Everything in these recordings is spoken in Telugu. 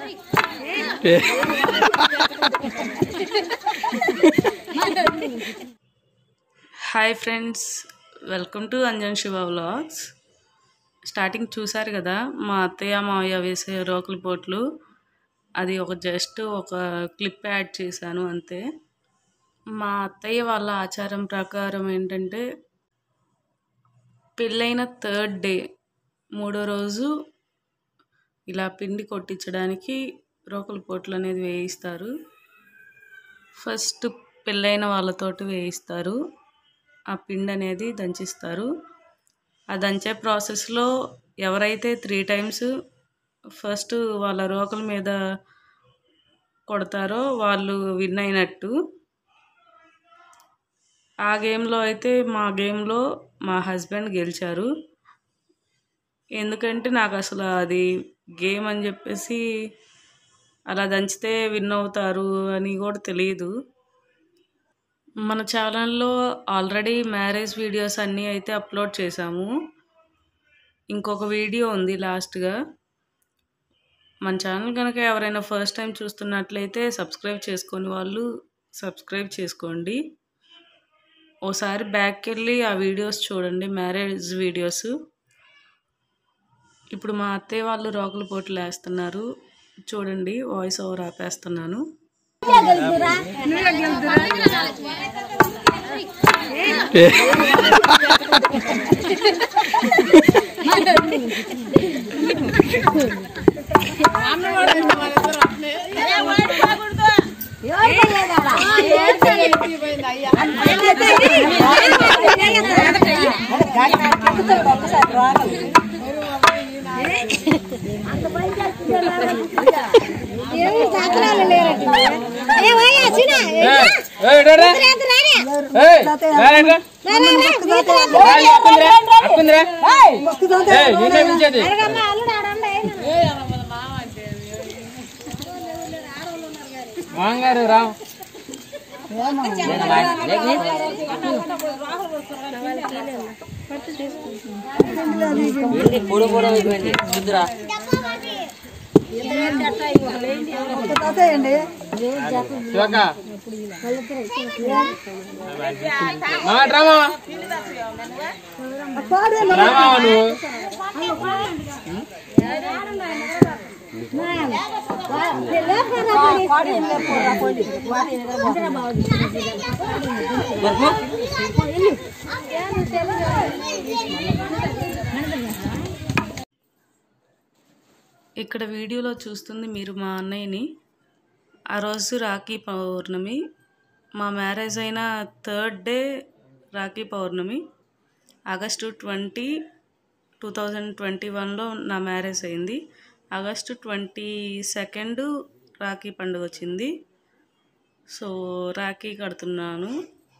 Hi friends welcome to Anjan Siva vlogs starting చూసారు కదా మా అత్తయ్య మావయ్య వేసే రోకలి పోట్లు అది ఒక జస్ట్ ఒక క్లిప్ యాడ్ చేశాను అంతే మా అత్తయ్య వాళ్ళ ఆచారం ప్రకారం ఏంటంటే పెళ్ళైన థర్డ్ డే మూడో రోజు ఇలా పిండి కొట్టించడానికి రోకలి పోట్లు అనేది వేయిస్తారు ఫస్ట్ పెళ్ళైన వాళ్ళతోటి వేయిస్తారు ఆ పిండి అనేది దంచిస్తారు ఆ దంచే ప్రాసెస్లో ఎవరైతే త్రీ టైమ్స్ ఫస్ట్ వాళ్ళ రోకల మీద కొడతారో వాళ్ళు విన్ అయినట్టు ఆ గేమ్లో అయితే మా గేమ్లో మా హస్బెండ్ గెలిచారు ఎందుకంటే నాకు అసలు అది గేమ్ అని చెప్పేసి అలా దంచితే విన్ అవుతారు అని కూడా తెలియదు మన ఛానల్లో ఆల్రెడీ మ్యారేజ్ వీడియోస్ అన్నీ అయితే అప్లోడ్ చేశాము ఇంకొక వీడియో ఉంది లాస్ట్గా మన ఛానల్ కనుక ఎవరైనా ఫస్ట్ టైం చూస్తున్నట్లయితే సబ్స్క్రైబ్ చేసుకొని వాళ్ళు సబ్స్క్రైబ్ చేసుకోండి ఓసారి బ్యాక్కి వెళ్ళి ఆ వీడియోస్ చూడండి మ్యారేజ్ వీడియోస్ ఇప్పుడు మా అత్తయ్య వాళ్ళు రోకలు పోట్లు వేస్తున్నారు చూడండి వాయిస్ ఓవర్ ఆపేస్తున్నాను మాంగారు రా పొడి పొడి అయిపోయింది చూద్దురా శివక మామ డ్రామా డ్రామా నువ్వు ఇక్కడ వీడియోలో చూస్తుంది మీరు మా అన్నయ్యని ఆ రోజు రాఖీ పౌర్ణమి మా మ్యారేజ్ అయిన third day Rakhi Pournami August twenty two thousand twenty వన్లో నా మ్యారేజ్ అయింది ఆగస్టు ట్వంటీ సెకండ్ రాఖీ పండుగ వచ్చింది సో రాఖీ కడుతున్నాను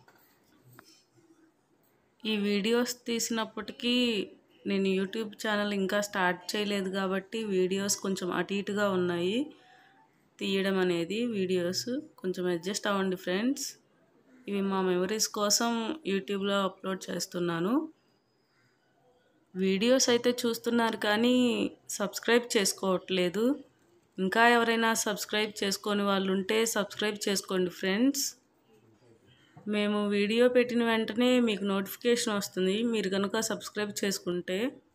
ఈ వీడియోస్ తీసినప్పటికీ నేను యూట్యూబ్ ఛానల్ ఇంకా స్టార్ట్ చేయలేదు కాబట్టి వీడియోస్ కొంచెం అటు ఇటుగా ఉన్నాయి తీయడం అనేది వీడియోస్ కొంచెం అడ్జస్ట్ అవ్వండి ఫ్రెండ్స్ ఇవి మా మెమరీస్ కోసం యూట్యూబ్లో అప్లోడ్ చేస్తున్నాను వీడియోస్ అయితే చూస్తున్నారు కానీ సబ్స్క్రైబ్ చేసుకోవట్లేదు ఇంకా ఎవరైనా సబ్స్క్రైబ్ చేసుకొని వాళ్ళు ఉంటే సబ్స్క్రైబ్ చేసుకోండి ఫ్రెండ్స్ మేము వీడియో పెట్టిన వెంటనే మీకు నోటిఫికేషన్ వస్తుంది మీరు కనుక సబ్స్క్రైబ్ చేసుకుంటే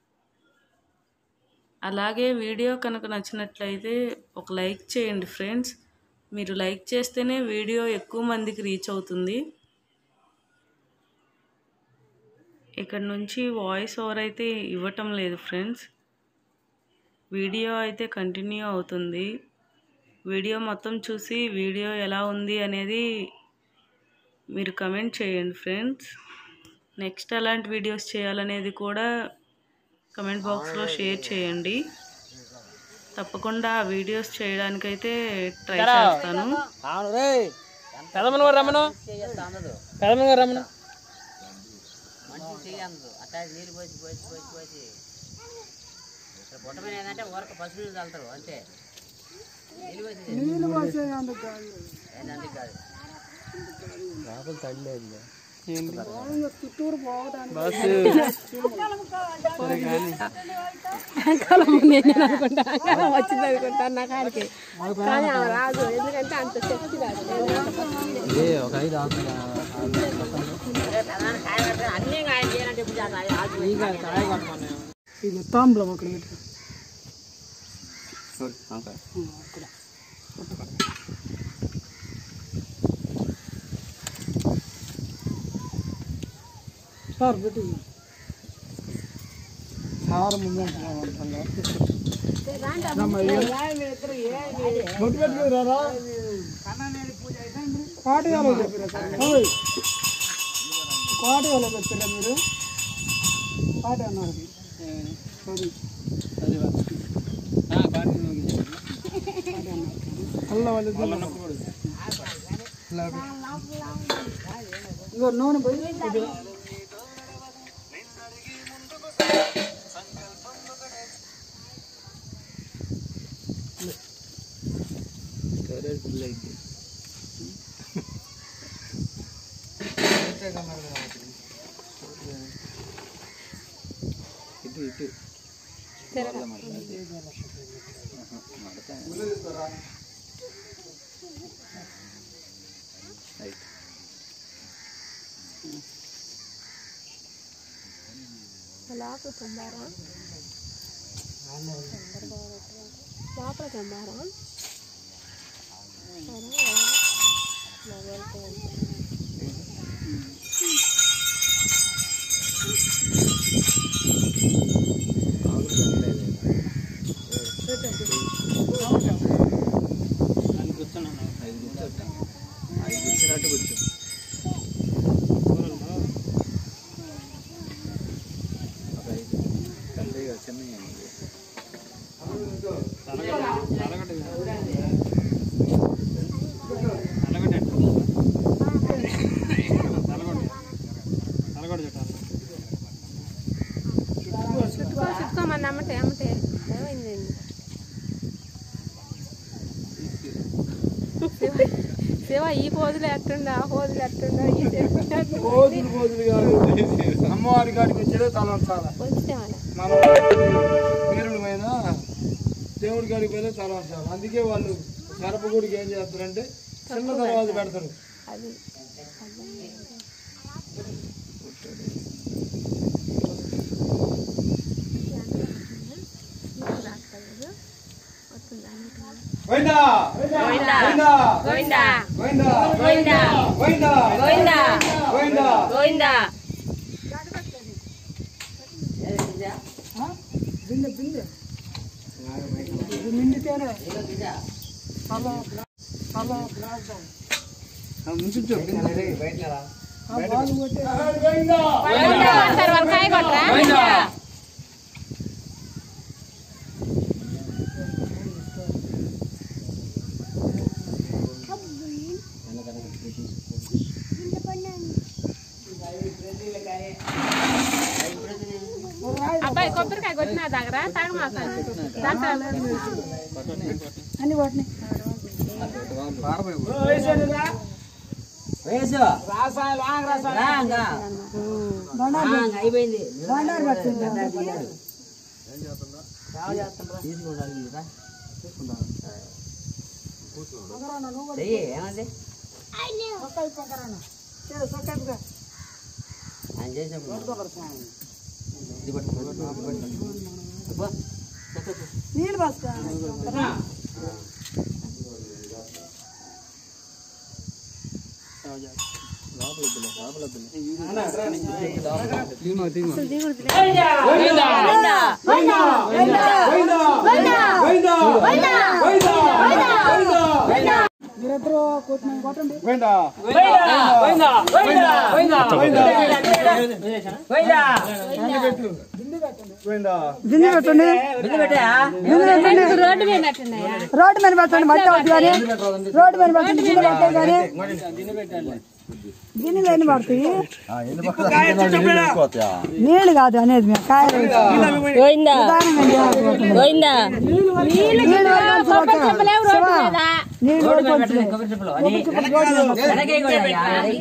అలాగే వీడియో కనుక నచ్చినట్లయితే ఒక లైక్ చేయండి ఫ్రెండ్స్ మీరు లైక్ చేస్తేనే వీడియో ఎక్కువ మందికి రీచ్ అవుతుంది ఇక్కడ నుంచి వాయిస్ ఓవర్ అయితే ఇవ్వటం లేదు ఫ్రెండ్స్ వీడియో అయితే కంటిన్యూ అవుతుంది వీడియో మొత్తం చూసి వీడియో ఎలా ఉంది అనేది మీరు కమెంట్ చేయండి ఫ్రెండ్స్ నెక్స్ట్ ఎలాంటి వీడియోస్ చేయాలనేది కూడా కమెంట్ బాక్స్లో షేర్ చేయండి తప్పకుండా ఆ వీడియోస్ చేయడానికైతే ట్రై చేస్తాను అవును రే పెదమని కూడా రమ్మను పెదమని కూడా రమ్మను మనిషి చేయదు అట్లా నీళ్ళు పోసి పోసి పోసి పోసి ఇక్కడ పుట్టమైన ఏంటంటే ఊరక పసుపు నీళ్ళు చల్లుతారు అంతే నీళ్ళు పోసి అందుకు కాదు లోపల తల్లి నేను అనుకుంటా వచ్చింది అనుకుంటా నా కాడికి కానీ ఆమె రాదు ఎందుకంటే అంత శక్తి రాదు అన్నీ ఆయన చేయాలంటే ఇప్పుడు చేయాలి. ఇది తాంబూలం అక్కడ పెట్టు సార్ పెట్టి సార్ ముందు బొట్టు పెట్టుకురారా కోటగాలో చెప్పారా సార్ ఓయ్. కోటగాలో చెప్పారా మీరు కోట అన్నారు సారీ అల్ల వాళ్ళు ఇంకో నూనె పోయి కొద్దిగా. లోపల చంబారా లోపల చంబారా చుట్టుకో చుట్టుకోమని అమ్మటే అమ్మటే ఏమైంది శివ- శివ ఈ పోజులు ఎట్టుండ ఆ పోజులు ఎట్టుండ ఈ కోతులు కోతులు కాదు అమ్మవారి కాడికి వచ్చేదే తల చాలా వచ్చామని మన వీరుల మీద దేవుడి కాడికి పోయినా చాలా చాలా అందుకే వాళ్ళు గర్భగుడికి ఏం చేస్తారంటే చిన్న తర్వాత పెడతారు అది పోయిందా పోయిందా గోవిందా పోయిందా గోవిందా పోయిందా గోవిందా పోయిందా గోవిందా బిందె బిందె ఇది నిండితేనే తల తల గ్లాస్ ముంచు బాగు కొట్టే పోయిందా సార్ వంకాయ కొట్టరా అబ్బాయి కొబ్బరికాయ కొట్టినా దగ్గర తాగమా సార్ అన్ని వాటిని వయసు రా ఇంకా. ఆ, ఇంకా అయిపోయింది తీసుకోండి వీళ్ళు రా. తీసుకుందాం. చెయ్యి, ఏమంది ఆయన చేసినప్పుడు ఇది పట్టుకో, ఇది పట్టుకో. అబ్బా, చెప్పు. నీళ్ళు బస్తా మీరిద్దరూ కొట్టిన కొట్టండి పోయిందా బిందె పెట్టండి రోడ్డు మీద పెట్టున్నాయా రోడ్డు మీద పెట్టండి మట్టి అవుతుంది కానీ రోడ్డు మీద పెట్టండి గిన్నె పడతాయి కానీ గిన్నెలు ఎన్ని పడతాయి నీళ్ళు కాదు అనేది మేము కాయలు గోవిందా నిదానంగా చేయాలి. గోవిందా నీళ్ళు పట్టాలి. శివ, చెప్పలేవు రోడ్డు మీద రోడ్డు మీద పెట్టలేదు కొబ్బరి చెప్పులు అది వెనకే కూడా అయ్యా.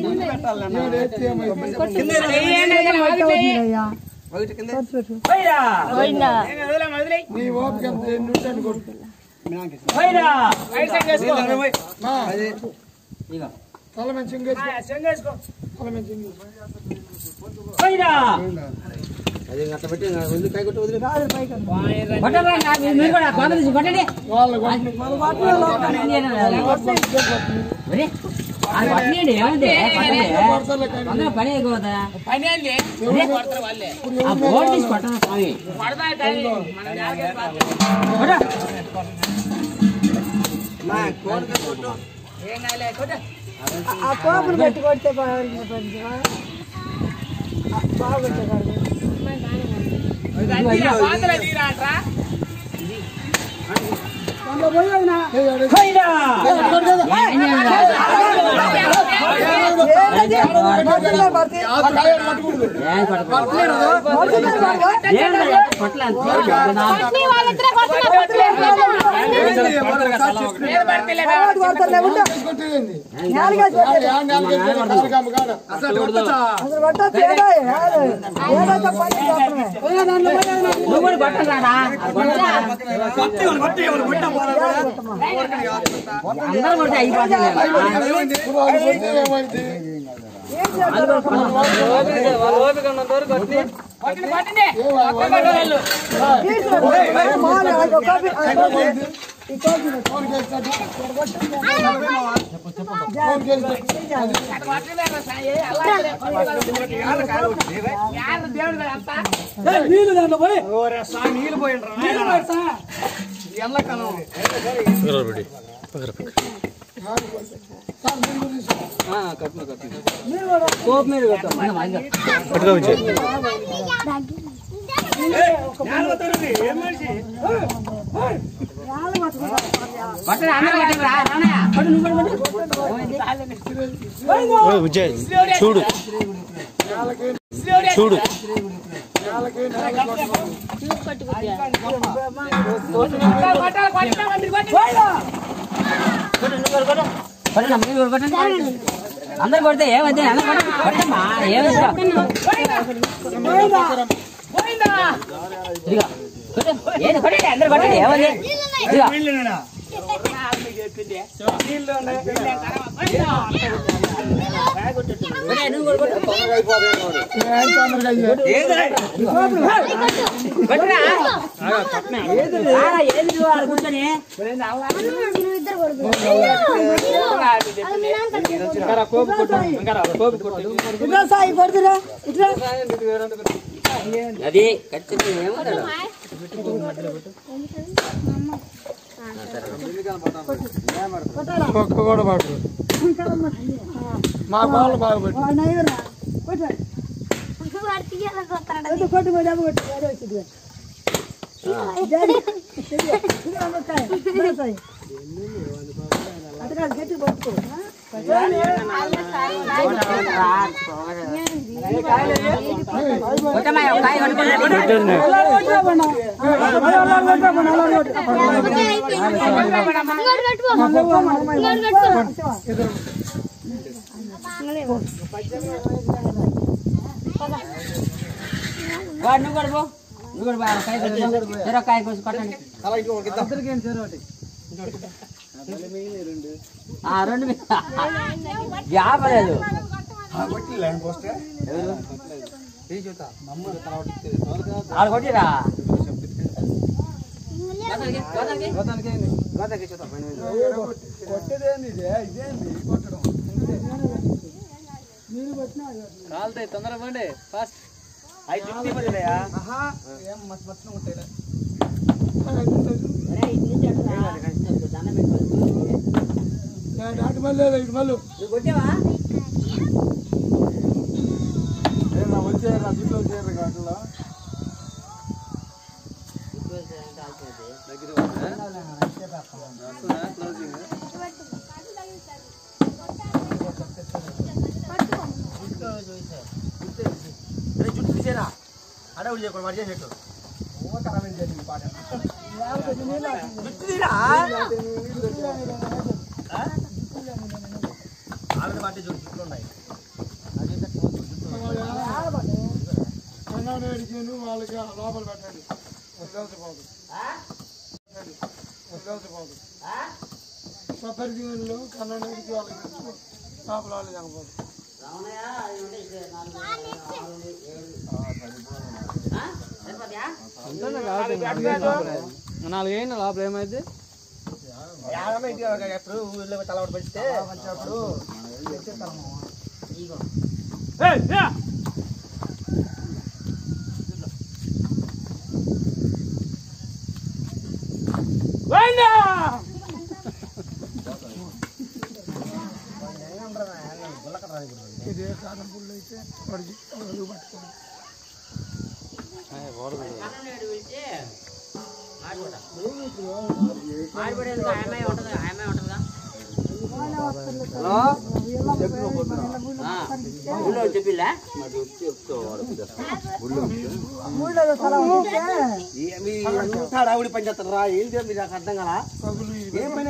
పోయిరా. నీ ఓపిక ఎంత ఎన్ని ఉంటే అన్ని కొట్టు. పోయిరా. మా, ఇగో. తల మీద చింగేసుకో. తల మీద చింగేసుకో. పోయిరా. కొట్టరా ఇంకా, మీరు- మీరు కూడా కొండ తీసి కొట్టండి వాళ్ళు కొట్టు. ఒరే, అది కొట్టనీయండి, ఏముంది? కొట్టండి. కొడతారులే కానీ. తొందరగా పని అయిపోదా ఆ బోర్డు తీసి కొట్టరా స్వామి ఆ కోపులు పెట్టి కొడితే బాగుంది కొంచెం బాగుంటుంది ఏయ్, ఆడ పోయిరా. ఏం చేయాలి? ఆ కాయలు పట్టుకుంటు. ఏం కొట్టకూడదు. ఏం కొట్టలే అంతే. కొట్టేయండి. ఆడ, ఆడ నాలుగు ఎత్తులు, కాలు కమ్మ కాడ. నువ్వు కూడా కొట్టరాడా? అందరూ కొడితే అయిపోతుంది ఇప్పుడు వాళ్ళు కొడితే ఏమైంది? ఫోన్ చేస్తాడు. ఫోన్ చేస్తాడు. కొట్టరా, అందరూ కొట్టరా, రానయ్య. కొట్టు, నువ్వు కూడా కొట్టు. చూడు చూడు కొట్టు, నువ్వు కూడా కొట్టు. కొట్టండి, మీరు కూడా కొట్టండి. అందరూ కొడితే ఏమవుతుంది అందరూ కొట్టండి. కొట్టమ్మా ఏమవుతుంది ఇదిగో. కొట్టు. ఏది కొట్టండి అందరూ కొట్టండి ఏమవుతుంది ఇదిగో. కొట్టు, నువ్వు కూడా కొట్టు. ఏం తొందరగా అయ్యే. కొట్టురా. రారా, ఏది నువ్వు ఆడ కూర్చొని సాయి పడుతురా ఇట్లా అది ఖచ్చితంగా ఏమవుతాడు ఒక్క కూడా పడరు మా వాళ్ళు బాగా పట్టు. నయ్యరా కొట్టు కొట్టు కొట్టు కొట్టు డబ్బు కొట్టు అదే వచ్చింది అటు కాదు గట్టి పట్టుకో కొట్టమ్మా, ఒక కాయ కొట్టుకోండి. వాడు నువ్వు కూడా పో. నువ్వు కూడా పో, ఒక కాయ కొట్టుకో. చెరో కాయ కోసి కొట్టండి ఆ, రెండు మీ- వ్యాపలేదు ఆడ కొట్టిరా కొట్టేదేంది ఇదే? ఇదేంది కొట్టడం? ఆహా, ఏం మస్తు మస్తుగా ఉంటాయిలే. ఏ, అటు మళ్ళీ లేదు, ఇటు మళ్ళీ. ఏనా, వచ్చేయరా, దిగులు వచ్చేయరా అట్లా. వాళ్ళకి లోపల పెట్టండి వదిలేసి పోదు పెట్టండి వదిలేసి పోదు కొబ్బరి గిన్నెలు కన్నడికి వాళ్ళకి తెచ్చుకో లోపల వాళ్ళు చనిపోదు రావణయ్య, అది ఉంటే ఇక్కడ నాలుగు, ఆరు, ఏడు. ఆ? సరిపోతాయా? నాలుగైనా లోపల ఏమైంది ఇగో. ఇదే కారం పుల్లు అయితే వాడికి అడుగు పట్టుకోండి కన్ననేడు పిలిచి ఆడిపోతా. ఆడిపోయేందుకు ఆయమ్మాయి ఉంటుందా? ఆయమ్మాయి ఉంటుందా? ఆ. ఊళ్ళో చెప్పిల్లా? ఆవిడ పని చేస్తారు రా ఏం చేయండి నాకు అర్థం కదా ఏమైనా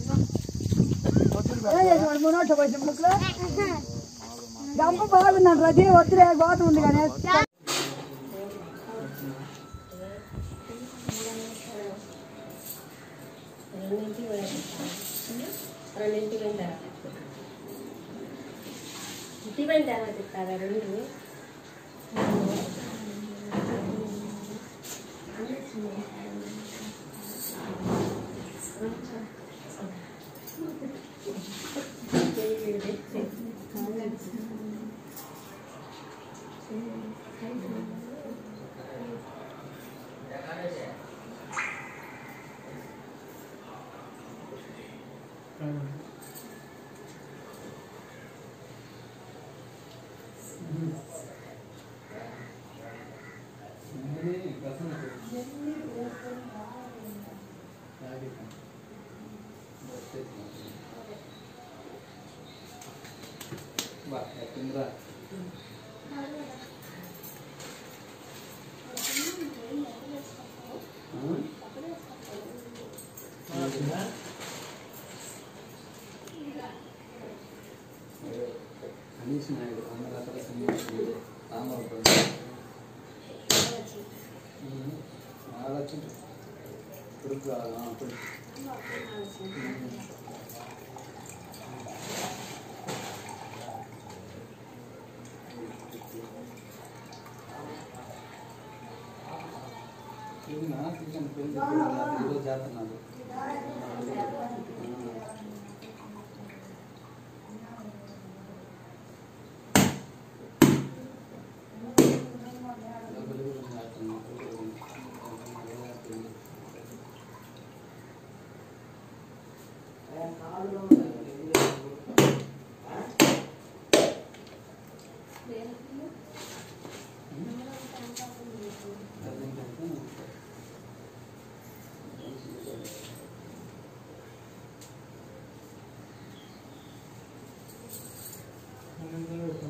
గంప బాగున్నాను రజీ వద్దులే గోత ఉంది కానీ రెండింటికి పోయిన తర్వాత ఇంటికి పోయిన తర్వాత ఇస్తారా రెండు ఆ